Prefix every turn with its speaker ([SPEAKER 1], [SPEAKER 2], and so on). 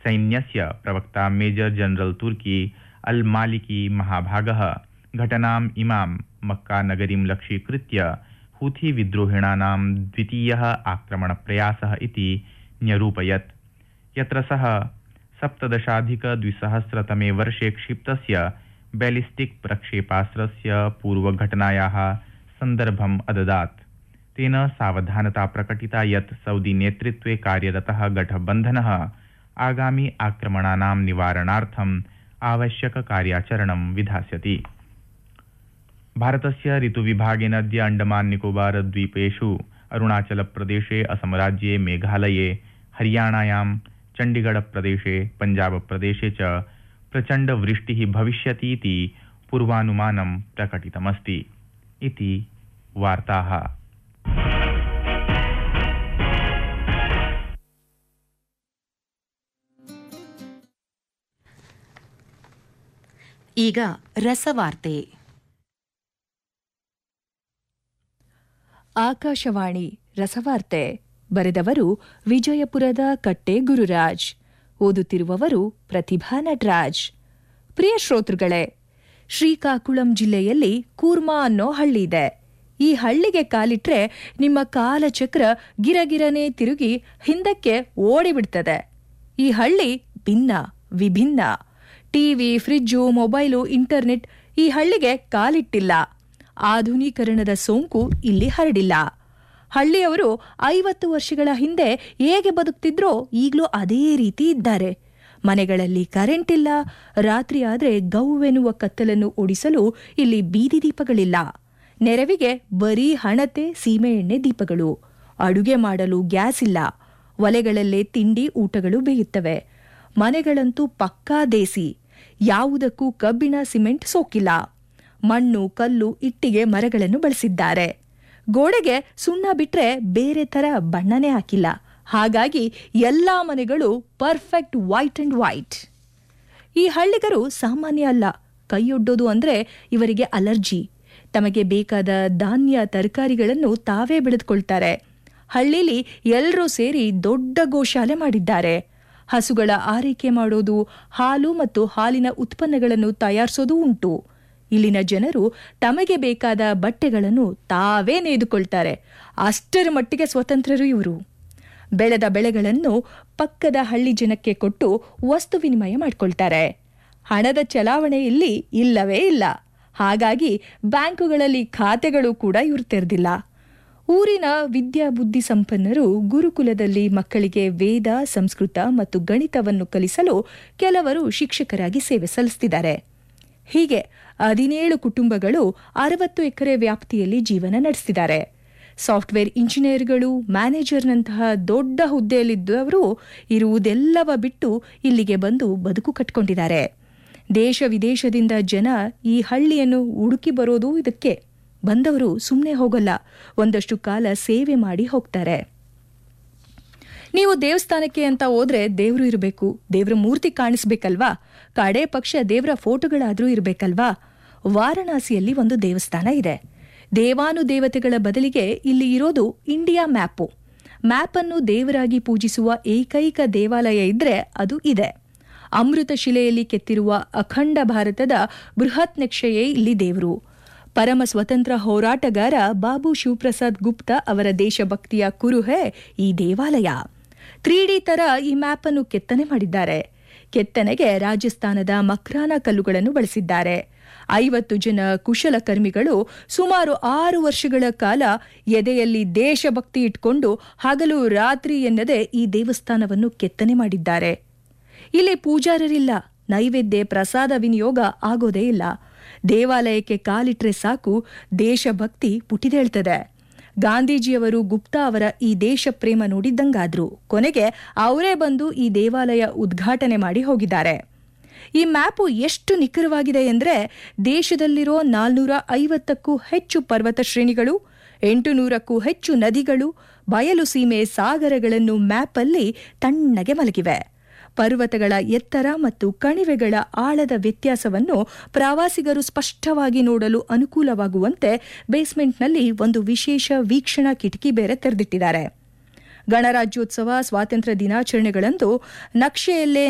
[SPEAKER 1] सैन्यस्य प्रवक्ता major general तुर्की अल मालिकी महाभागः घटनाम् इमां मक्कानगरीं लक्ष्यीकृत्य Houthi विद्रोहिणानां द्वितीयः आक्रमणप्रयासः इति न्यरूपयत् यत्र सः सप्तदशाधिकद्विसहस्रतमे वर्षे क्षिप्तस्य बैलिस्टिक् प्रक्षेपास्त्रस्य पूर्वघटनायाः सन्दर्भम् अददात् तेन सावधानता प्रकटिता यत् सौदी नेतृत्वे कार्यरतः गठबन्धनः आगामि आक्रमणानां निवारणार्थम् आवश्यककार्याचरणं विधास्यति भारतस्य ऋतुविभागेन अद्य अण्डमान निकोबार द्वीपेषु अरुणाचलप्रदेशे असमराज्ये मेघालये हरियाणायां चण्डीगढप्रदेशे पञ्जाबप्रदेशे च प्रचण्डवृष्टिः भविष्यतीति पूर्वानुमानं प्रकटितमस्ति इति वार्ताः
[SPEAKER 2] ಈಗ ರಸವಾರ್ತೆ
[SPEAKER 3] ಆಕಾಶವಾಣಿ ರಸವಾರ್ತೆ ಬರೆದವರು ವಿಜಯಪುರದ ಕಟ್ಟೆ ಗುರುರಾಜ್ ಓದುತ್ತಿರುವವರು ಪ್ರತಿಭಾ ನಟರಾಜ್ ಪ್ರಿಯ ಶ್ರೋತೃಗಳೇ ಶ್ರೀಕಾಕುಳಂ ಜಿಲ್ಲೆಯಲ್ಲಿ ಕೂರ್ಮಾ ಅನ್ನೋ ಹಳ್ಳಿ ಇದೆ ಈ ಹಳ್ಳಿಗೆ ಕಾಲಿಟ್ರೆ ನಿಮ್ಮ ಕಾಲಚಕ್ರ ಗಿರಗಿರನೆ ತಿರುಗಿ ಹಿಂದಕ್ಕೆ ಓಡಿಬಿಡ್ತದೆ ಈ ಹಳ್ಳಿ ಭಿನ್ನ ವಿಭಿನ್ನ ಟಿವಿ ಫ್ರಿಜ್ಜು ಮೊಬೈಲು ಇಂಟರ್ನೆಟ್ ಈ ಹಳ್ಳಿಗೆ ಕಾಲಿಟ್ಟಿಲ್ಲ ಆಧುನೀಕರಣದ ಸೋಂಕು ಇಲ್ಲಿ ಹರಡಿಲ್ಲ ಹಳ್ಳಿಯವರು ಐವತ್ತು ವರ್ಷಗಳ ಹಿಂದೆ ಹೇಗೆ ಬದುಕ್ತಿದ್ರೋ ಈಗಲೂ ಅದೇ ರೀತಿ ಇದ್ದಾರೆ ಮನೆಗಳಲ್ಲಿ ಕರೆಂಟ್ ಇಲ್ಲ ರಾತ್ರಿ ಆದ್ರೆ ಗೌವೆನ್ನುವ ಕತ್ತಲನ್ನು ಓಡಿಸಲು ಇಲ್ಲಿ ಬೀದಿ ದೀಪಗಳಿಲ್ಲ ನೆರವಿಗೆ ಬರೀ ಹಣತೆ ಸೀಮೆಎಣ್ಣೆ ದೀಪಗಳು ಅಡುಗೆ ಮಾಡಲು ಗ್ಯಾಸ್ ಇಲ್ಲ ಒಲೆಗಳಲ್ಲೇ ತಿಂಡಿ ಊಟಗಳು ಬೇಯುತ್ತವೆ ಮನೆಗಳಂತೂ ಪಕ್ಕಾ ದೇಸಿ ಯಾವುದಕ್ಕೂ ಕಬ್ಬಿಣ ಸಿಮೆಂಟ್ ಸೋಕಿಲ್ಲ ಮಣ್ಣು ಕಲ್ಲು ಇಟ್ಟಿಗೆ ಮರಗಳನ್ನು ಬಳಸಿದ್ದಾರೆ ಗೋಡೆಗೆ ಸುಣ್ಣ ಬಿಟ್ರೆ ಬೇರೆ ತರ ಬಣ್ಣನೇ ಹಾಕಿಲ್ಲ ಹಾಗಾಗಿ ಎಲ್ಲಾ ಮನೆಗಳು ಪರ್ಫೆಕ್ಟ್ ವೈಟ್ ಅಂಡ್ ವೈಟ್ ಈ ಹಳ್ಳಿಗರು ಸಾಮಾನ್ಯ ಅಲ್ಲ ಕೈಯೊಡ್ಡೋದು ಅಂದ್ರೆ ಇವರಿಗೆ ಅಲರ್ಜಿ ತಮಗೆ ಬೇಕಾದ ಧಾನ್ಯ ತರಕಾರಿಗಳನ್ನು ತಾವೇ ಬೆಳೆದುಕೊಳ್ತಾರೆ ಹಳ್ಳಿಲಿ ಎಲ್ಲರೂ ಸೇರಿ ದೊಡ್ಡ ಗೋಶಾಲೆ ಮಾಡಿದ್ದಾರೆ ಹಸುಗಳ ಆರೈಕೆ ಮಾಡೋದು ಹಾಲು ಮತ್ತು ಹಾಲಿನ ಉತ್ಪನ್ನಗಳನ್ನು ತಯಾರಿಸೋದು ಉಂಟು ಇಲ್ಲಿನ ಜನರು ತಮಗೆ ಬೇಕಾದ ಬಟ್ಟೆಗಳನ್ನು ತಾವೇ ನೇಯ್ದುಕೊಳ್ತಾರೆ ಅಷ್ಟರ ಮಟ್ಟಿಗೆ ಸ್ವತಂತ್ರರು ಇವರು ಬೆಳೆದ ಬೆಳೆಗಳನ್ನು ಪಕ್ಕದ ಹಳ್ಳಿ ಜನಕ್ಕೆ ಕೊಟ್ಟು ವಸ್ತು ವಿನಿಮಯ ಮಾಡಿಕೊಳ್ತಾರೆ ಹಣದ ಚಲಾವಣೆ ಇಲ್ಲಿ ಇಲ್ಲವೇ ಇಲ್ಲ ಹಾಗಾಗಿ ಬ್ಯಾಂಕುಗಳಲ್ಲಿ ಖಾತೆಗಳು ಕೂಡ ಇವರು ತೆರೆದಿಲ್ಲ ಊರಿನ ವಿದ್ಯಾಬುದ್ಧಿ ಸಂಪನ್ನರು ಗುರುಕುಲದಲ್ಲಿ ಮಕ್ಕಳಿಗೆ ವೇದ ಸಂಸ್ಕೃತ ಮತ್ತು ಗಣಿತವನ್ನು ಕಲಿಸಲು ಕೆಲವರು ಶಿಕ್ಷಕರಾಗಿ ಸೇವೆ ಸಲ್ಲಿಸುತ್ತಿದ್ದಾರೆ ಹೀಗೆ ಹದಿನೇಳು ಕುಟುಂಬಗಳು ಅರವತ್ತು ಎಕರೆ ವ್ಯಾಪ್ತಿಯಲ್ಲಿ ಜೀವನ ನಡೆಸಿದ್ದಾರೆ ಸಾಫ್ಟ್ವೇರ್ ಇಂಜಿನಿಯರ್ಗಳು ಮ್ಯಾನೇಜರ್ನಂತಹ ದೊಡ್ಡ ಹುದ್ದೆಯಲ್ಲಿದ್ದವರು ಇರುವುದೆಲ್ಲವ ಬಿಟ್ಟು ಇಲ್ಲಿಗೆ ಬಂದು ಬದುಕು ಕಟ್ಕೊಂಡಿದ್ದಾರೆ ದೇಶ ವಿದೇಶದಿಂದ ಜನ ಈ ಹಳ್ಳಿಯನ್ನು ಹುಡುಕಿ ಬರೋದು ಇದಕ್ಕೆ ಬಂದವರು ಸುಮ್ಮನೆ ಹೋಗಲ್ಲ ಒಂದಷ್ಟು ಕಾಲ ಸೇವೆ ಮಾಡಿ ಹೋಗ್ತಾರೆ ನೀವು ದೇವಸ್ಥಾನಕ್ಕೆ ಅಂತ ಹೋದ್ರೆ ದೇವ್ರು ಇರಬೇಕು ದೇವ್ರ ಮೂರ್ತಿ ಕಾಣಿಸ್ಬೇಕಲ್ವಾ ಕಡೆ ಪಕ್ಷ ದೇವರ ಫೋಟೋಗಳಾದ್ರೂ ಇರಬೇಕಲ್ವಾ ವಾರಣಾಸಿಯಲ್ಲಿ ಒಂದು ದೇವಸ್ಥಾನ ಇದೆ ದೇವಾನುದೇವತೆಗಳ ಬದಲಿಗೆ ಇಲ್ಲಿ ಇರೋದು ಇಂಡಿಯಾ ಮ್ಯಾಪು ಮ್ಯಾಪ್ ಅನ್ನು ದೇವರಾಗಿ ಪೂಜಿಸುವ ಏಕೈಕ ದೇವಾಲಯ ಇದ್ರೆ ಅದು ಇದೆ ಅಮೃತ ಶಿಲೆಯಲ್ಲಿ ಕೆತ್ತಿರುವ ಅಖಂಡ ಭಾರತದ ಬೃಹತ್ ನಕ್ಷೆಯೇ ಇಲ್ಲಿ ದೇವರು ಪರಮ ಸ್ವತಂತ್ರ ಹೋರಾಟಗಾರ ಬಾಬು ಶಿವಪ್ರಸಾದ್ ಗುಪ್ತಾ ಅವರ ದೇಶಭಕ್ತಿಯ ಕುರುಹೆ ಈ ದೇವಾಲಯ ತ್ರೀ ಡಿ ತರ ಈ ಮ್ಯಾಪ್ ಅನ್ನು ಕೆತ್ತನೆ ಮಾಡಿದ್ದಾರೆ ಕೆತ್ತನೆಗೆ ರಾಜಸ್ಥಾನದ ಮಕ್ರಾನ ಕಲ್ಲುಗಳನ್ನು ಬಳಸಿದ್ದಾರೆ ಐವತ್ತು ಜನ ಕುಶಲಕರ್ಮಿಗಳು ಸುಮಾರು ಆರು ವರ್ಷಗಳ ಕಾಲ ಎದೆಯಲ್ಲಿ ದೇಶಭಕ್ತಿ ಇಟ್ಕೊಂಡು ಹಗಲು ರಾತ್ರಿ ಎನ್ನದೆ ಈ ದೇವಸ್ಥಾನವನ್ನು ಕೆತ್ತನೆ ಮಾಡಿದ್ದಾರೆ ಇಲ್ಲಿ ಪೂಜಾರರಿಲ್ಲ ನೈವೇದ್ಯ ಪ್ರಸಾದ ವಿನಿಯೋಗ ಆಗೋದೇ ಇಲ್ಲ ದೇವಾಲಯಕ್ಕೆ ಕಾಲಿಟ್ರೆ ಸಾಕು ದೇಶಭಕ್ತಿ ಪುಟಿದೇಳ್ತದೆ ಗಾಂಧೀಜಿಯವರು ಗುಪ್ತಾ ಅವರ ಈ ದೇಶ ಪ್ರೇಮ ನೋಡಿದ್ದಂಗಾದ್ರು ಕೊನೆಗೆ ಅವರೇ ಬಂದು ಈ ದೇವಾಲಯ ಉದ್ಘಾಟನೆ ಮಾಡಿ ಹೋಗಿದ್ದಾರೆ ಈ ಮ್ಯಾಪು ಎಷ್ಟು ನಿಖರವಾಗಿದೆ ಎಂದರೆ ದೇಶದಲ್ಲಿರೋ ನಾಲ್ನೂರ ಐವತ್ತಕ್ಕೂ ಹೆಚ್ಚು ಪರ್ವತ ಶ್ರೇಣಿಗಳು ಎಂಟು ನೂರಕ್ಕೂ ಹೆಚ್ಚು ನದಿಗಳು ಬಯಲು ಸೀಮೆ ಸಾಗರಗಳನ್ನು ಮ್ಯಾಪಲ್ಲಿ ತಣ್ಣಗೆ ಮಲಗಿವೆ ಪರ್ವತಗಳ ಎತ್ತರ ಮತ್ತು ಕಣಿವೆಗಳ ಆಳದ ವ್ಯತ್ಯಾಸವನ್ನು ಪ್ರವಾಸಿಗರು ಸ್ಪಷ್ಟವಾಗಿ ನೋಡಲು ಅನುಕೂಲವಾಗುವಂತೆ ಬೇಸ್ಮೆಂಟ್ನಲ್ಲಿ ಒಂದು ವಿಶೇಷ ವೀಕ್ಷಣಾ ಕಿಟಕಿ ಬೇರೆ ತೆರೆದಿಟ್ಟಿದ್ದಾರೆ ಗಣರಾಜ್ಯೋತ್ಸವ ಸ್ವಾತಂತ್ರ್ಯ ದಿನಾಚರಣೆಗಳಂದು ನಕ್ಷೆಯಲ್ಲೇ